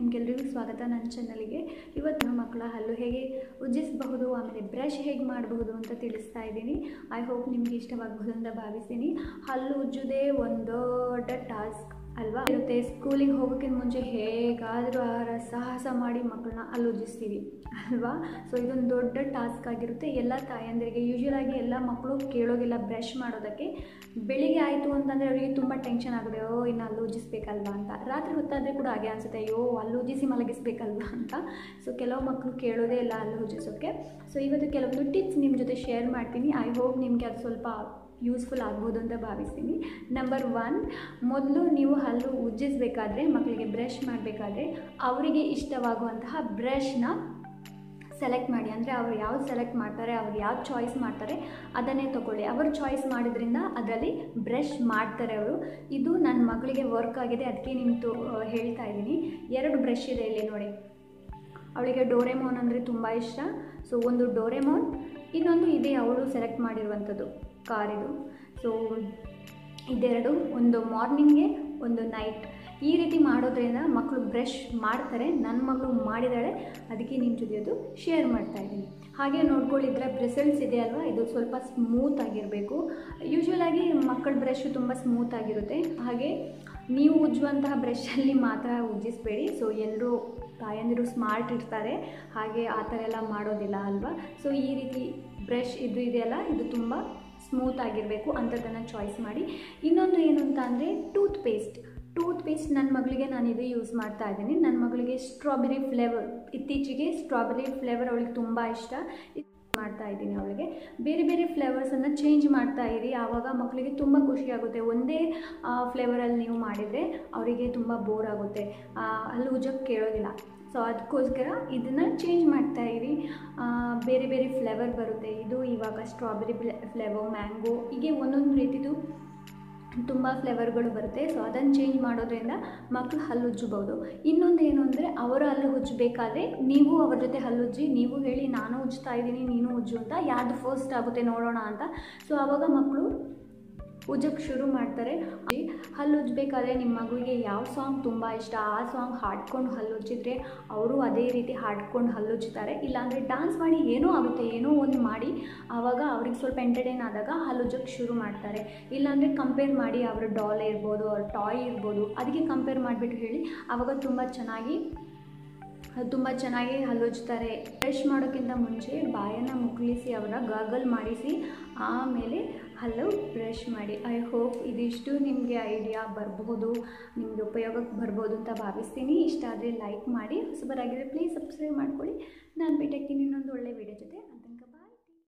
ನಿಮ್ಗೆಲ್ರಿಗೂ ಸ್ವಾಗತ ನನ್ನ ಚಾನಲ್ಗೆ ಇವತ್ತು ಮಕ್ಕಳ ಹಲ್ಲು ಹೇಗೆ ಉಜ್ಜಿಸಬಹುದು ಆಮೇಲೆ ಬ್ರಷ್ ಹೇಗೆ ಮಾಡಬಹುದು ಅಂತ ತಿಳಿಸ್ತಾ ಇದ್ದೀನಿ ಐ ಹೋಪ್ ನಿಮ್ಗೆ ಇಷ್ಟವಾಗಬಹುದು ಅಂತ ಭಾವಿಸ್ತೀನಿ ಹಲ್ಲು ಉಜ್ಜೋದೇ ಒಂದು ದೊಡ್ಡ ಟಾಸ್ಕ್ ಅಲ್ವಾ ಇರುತ್ತೆ ಸ್ಕೂಲಿಗೆ ಹೋಗೋಕ್ಕಿಂತ ಮುಂಚೆ ಹೇಗಾದರೂ ಆಹಾರ ಸಾಹಸ ಮಾಡಿ ಮಕ್ಕಳನ್ನ ಅಲ್ಲಿ ಉಜ್ಜಿಸ್ತೀವಿ ಅಲ್ವಾ ಸೊ ಇದೊಂದು ದೊಡ್ಡ ಟಾಸ್ಕ್ ಆಗಿರುತ್ತೆ ಎಲ್ಲ ತಾಯಂದಿರಿಗೆ ಯೂಶ್ವಲ್ ಆಗಿ ಎಲ್ಲ ಮಕ್ಕಳು ಕೇಳೋದಿಲ್ಲ ಬ್ರಷ್ ಮಾಡೋದಕ್ಕೆ ಬೆಳಿಗ್ಗೆ ಆಯಿತು ಅಂತಂದರೆ ಅವರಿಗೆ ತುಂಬ ಟೆನ್ಷನ್ ಆಗುತ್ತೆ ಓ ಇನ್ನು ಅಲ್ಲಿ ಉಜ್ಜಿಸ್ಬೇಕಲ್ವಾ ಅಂತ ರಾತ್ರಿ ಹೊತ್ತಾದರೆ ಕೂಡ ಹಾಗೆ ಅನಿಸುತ್ತೆ ಅಯ್ಯೋ ಅಲ್ಲಿ ಉಜ್ಜಿಸಿ ಮಲಗಿಸ್ಬೇಕಲ್ವಾ ಅಂತ ಸೊ ಕೆಲವು ಮಕ್ಕಳು ಕೇಳೋದೇ ಇಲ್ಲ ಅಲ್ಲಿ ಉಜ್ಜಿಸೋಕ್ಕೆ ಸೊ ಇವತ್ತು ಕೆಲವೊಂದು ಟಿಪ್ಸ್ ನಿಮ್ಮ ಜೊತೆ ಶೇರ್ ಮಾಡ್ತೀನಿ ಐ ಹೋಪ್ ನಿಮಗೆ ಅದು ಸ್ವಲ್ಪ ಯೂಸ್ಫುಲ್ ಆಗ್ಬೋದು ಅಂತ ಭಾವಿಸ್ತೀನಿ ನಂಬರ್ ಒನ್ ಮೊದಲು ನೀವು ಹಲ್ಲು ಉಜ್ಜಿಸಬೇಕಾದ್ರೆ ಮಕ್ಕಳಿಗೆ ಬ್ರಷ್ ಮಾಡಬೇಕಾದ್ರೆ ಅವರಿಗೆ ಇಷ್ಟವಾಗುವಂತಹ ಬ್ರಷ್ನ ಸೆಲೆಕ್ಟ್ ಮಾಡಿ ಅಂದರೆ ಅವರು ಯಾವ್ದು ಸೆಲೆಕ್ಟ್ ಮಾಡ್ತಾರೆ ಅವ್ರು ಯಾವ್ದು ಚಾಯ್ಸ್ ಮಾಡ್ತಾರೆ ಅದನ್ನೇ ತೊಗೊಳ್ಳಿ ಅವರು ಚಾಯ್ಸ್ ಮಾಡಿದ್ರಿಂದ ಅದರಲ್ಲಿ ಬ್ರಷ್ ಮಾಡ್ತಾರೆ ಅವರು ಇದು ನನ್ನ ಮಗಳಿಗೆ ವರ್ಕ್ ಆಗಿದೆ ಅದಕ್ಕೆ ನಿಮ್ಗೆ ಹೇಳ್ತಾ ಇದ್ದೀನಿ ಎರಡು ಬ್ರಷ್ ಇದೆ ಇಲ್ಲಿ ನೋಡಿ ಅವಳಿಗೆ ಡೋರೆಮೋನ್ ಅಂದರೆ ತುಂಬ ಇಷ್ಟ ಸೊ ಒಂದು ಡೋರೆಮೋನ್ ಇನ್ನೊಂದು ಇದೆ ಅವಳು ಸೆಲೆಕ್ಟ್ ಮಾಡಿರುವಂಥದ್ದು ಕಾರಿದು ಸೊ ಇದೆರಡು ಒಂದು ಮಾರ್ನಿಂಗ್ಗೆ ಒಂದು ನೈಟ್ ಈ ರೀತಿ ಮಾಡೋದ್ರಿಂದ ಮಕ್ಕಳು ಬ್ರಷ್ ಮಾಡ್ತಾರೆ ನನ್ನ ಮಗಳು ಮಾಡಿದಾಳೆ ಅದಕ್ಕೆ ನಿಮ್ಮ ಜೊತೆ ಅದು ಶೇರ್ ಮಾಡ್ತಾ ಇದ್ದೀನಿ ಹಾಗೆ ನೋಡ್ಕೊಳ್ಳಿದ್ರೆ ಬ್ರಿಸಲ್ಸ್ ಇದೆ ಅಲ್ವಾ ಇದು ಸ್ವಲ್ಪ ಸ್ಮೂತ್ ಆಗಿರಬೇಕು ಯೂಶ್ವಲ್ ಆಗಿ ಮಕ್ಕಳ ಬ್ರಷ್ ತುಂಬ ಸ್ಮೂತ್ ಆಗಿರುತ್ತೆ ಹಾಗೆ ನೀವು ಉಜ್ಜುವಂತಹ ಬ್ರಷಲ್ಲಿ ಮಾತ್ರ ಉಜ್ಜಿಸಬೇಡಿ ಸೊ ಎಲ್ಲರೂ ತಾಯಂದಿರು ಸ್ಮಾರ್ಟ್ ಇರ್ತಾರೆ ಹಾಗೆ ಆ ಥರ ಎಲ್ಲ ಮಾಡೋದಿಲ್ಲ ಅಲ್ವಾ ಸೊ ಈ ರೀತಿ ಬ್ರಷ್ ಇದು ಇದೆಯಲ್ಲ ಇದು ತುಂಬ ಸ್ಮೂತ್ ಆಗಿರಬೇಕು ಅಂಥದ್ದನ್ನು ಚಾಯ್ಸ್ ಮಾಡಿ ಇನ್ನೊಂದು ಏನು ಅಂತ ಅಂದರೆ ಟೂತ್ ಪೇಸ್ಟ್ ಟೂತ್ ಪೇಸ್ಟ್ ನನ್ನ ಮಗಳಿಗೆ ನಾನು ಇದು ಯೂಸ್ ಮಾಡ್ತಾ ಇದ್ದೀನಿ ನನ್ನ ಮಗಳಿಗೆ ಸ್ಟ್ರಾಬೆರಿ ಫ್ಲೇವರ್ ಇತ್ತೀಚೆಗೆ ಸ್ಟ್ರಾಬೆರಿ ಫ್ಲೇವರ್ ಅವಳಿಗೆ ತುಂಬ ಇಷ್ಟ ಮಾಡ್ತಾ ಇದ್ದೀನಿ ಅವಳಿಗೆ ಬೇರೆ ಬೇರೆ ಫ್ಲೇವರ್ಸನ್ನು ಚೇಂಜ್ ಮಾಡ್ತಾ ಇರಿ ಆವಾಗ ಮಕ್ಕಳಿಗೆ ತುಂಬ ಖುಷಿಯಾಗುತ್ತೆ ಒಂದೇ ಫ್ಲೇವರಲ್ಲಿ ನೀವು ಮಾಡಿದರೆ ಅವರಿಗೆ ತುಂಬ ಬೋರ್ ಆಗುತ್ತೆ ಅಲ್ಲಿ ಉಜ್ಜಕ್ಕೆ ಕೇಳೋದಿಲ್ಲ ಸೊ ಅದಕ್ಕೋಸ್ಕರ ಇದನ್ನು ಚೇಂಜ್ ಮಾಡ್ತಾ ಇರಿ ಬೇರೆ ಬೇರೆ ಫ್ಲೇವರ್ ಬರುತ್ತೆ ಇದು ಇವಾಗ ಸ್ಟ್ರಾಬೆರಿ ಫ್ಲೇವರ್ ಮ್ಯಾಂಗೋ ಹೀಗೆ ಒಂದೊಂದು ರೀತಿದು ತುಂಬ ಫ್ಲೇವರ್ಗಳು ಬರುತ್ತೆ ಸೊ ಅದನ್ನು ಚೇಂಜ್ ಮಾಡೋದ್ರಿಂದ ಮಕ್ಕಳು ಹಲ್ಲು ಉಜ್ಜಬಹುದು ಇನ್ನೊಂದು ಏನು ಅಂದರೆ ಅವರು ಹಲ್ಲು ಉಜ್ಜಬೇಕಾದ್ರೆ ನೀವು ಅವ್ರ ಜೊತೆ ಹಲ್ಲುಜ್ಜಿ ನೀವು ಹೇಳಿ ನಾನು ಉಜ್ತಾ ಇದ್ದೀನಿ ನೀನು ಉಜ್ಜು ಅಂತ ಯಾವುದು ಫಸ್ಟ್ ಆಗುತ್ತೆ ನೋಡೋಣ ಅಂತ ಸೊ ಆವಾಗ ಮಕ್ಕಳು ಉಜ್ಜಕ್ಕೆ ಶುರು ಮಾಡ್ತಾರೆ ಹಲ್ಲು ಉಜ್ಜಬೇಕಾದ್ರೆ ನಿಮ್ಮ ಮಗುವಿಗೆ ಯಾವ ಸಾಂಗ್ ತುಂಬ ಇಷ್ಟ ಆ ಸಾಂಗ್ ಹಾಡ್ಕೊಂಡು ಹಲ್ಲು ಉಜ್ಜಿದ್ರೆ ಅವರು ಅದೇ ರೀತಿ ಹಾಡ್ಕೊಂಡು ಹಲ್ಲು ಉಜ್ತಾರೆ ಇಲ್ಲಾಂದರೆ ಡಾನ್ಸ್ ಮಾಡಿ ಏನೋ ಆಗುತ್ತೆ ಏನೋ ಒಂದು ಮಾಡಿ ಆವಾಗ ಅವ್ರಿಗೆ ಸ್ವಲ್ಪ ಎಂಟರ್ಟೈನ್ ಆದಾಗ ಹಲ್ಲು ಉಜ್ಜಕ್ಕೆ ಶುರು ಮಾಡ್ತಾರೆ ಇಲ್ಲಾಂದರೆ ಕಂಪೇರ್ ಮಾಡಿ ಅವ್ರ ಡಾಲ್ ಇರ್ಬೋದು ಅವ್ರ ಟಾಯ್ ಇರ್ಬೋದು ಅದಕ್ಕೆ ಕಂಪೇರ್ ಮಾಡಿಬಿಟ್ಟು ಹೇಳಿ ಆವಾಗ ತುಂಬ ಚೆನ್ನಾಗಿ ತುಂಬ ಚೆನ್ನಾಗಿ ಹಲ್ಲುಜ್ತಾರೆ ಬ್ರಷ್ ಮಾಡೋಕ್ಕಿಂತ ಮುಂಚೆ ಬಾಯನ್ನು ಮುಕ್ಕಳಿಸಿ ಅವರ ಗಾಗಲ್ ಮಾಡಿಸಿ ಆಮೇಲೆ ಹಲ್ಲು ಬ್ರಷ್ ಮಾಡಿ ಐ ಹೋಪ್ ಇದಿಷ್ಟು ನಿಮಗೆ ಐಡಿಯಾ ಬರ್ಬೋದು ನಿಮಗೆ ಉಪಯೋಗಕ್ಕೆ ಬರ್ಬೋದು ಅಂತ ಭಾವಿಸ್ತೀನಿ ಇಷ್ಟ ಆದರೆ ಲೈಕ್ ಮಾಡಿ ಹೊಸಬರಾಗಿದ್ದರೆ ಪ್ಲೀಸ್ ಸಬ್ಸ್ಕ್ರೈಬ್ ಮಾಡ್ಕೊಳ್ಳಿ ನಾನು ಭೇಟಿಯಾಗ್ತೀನಿ ಇನ್ನೊಂದು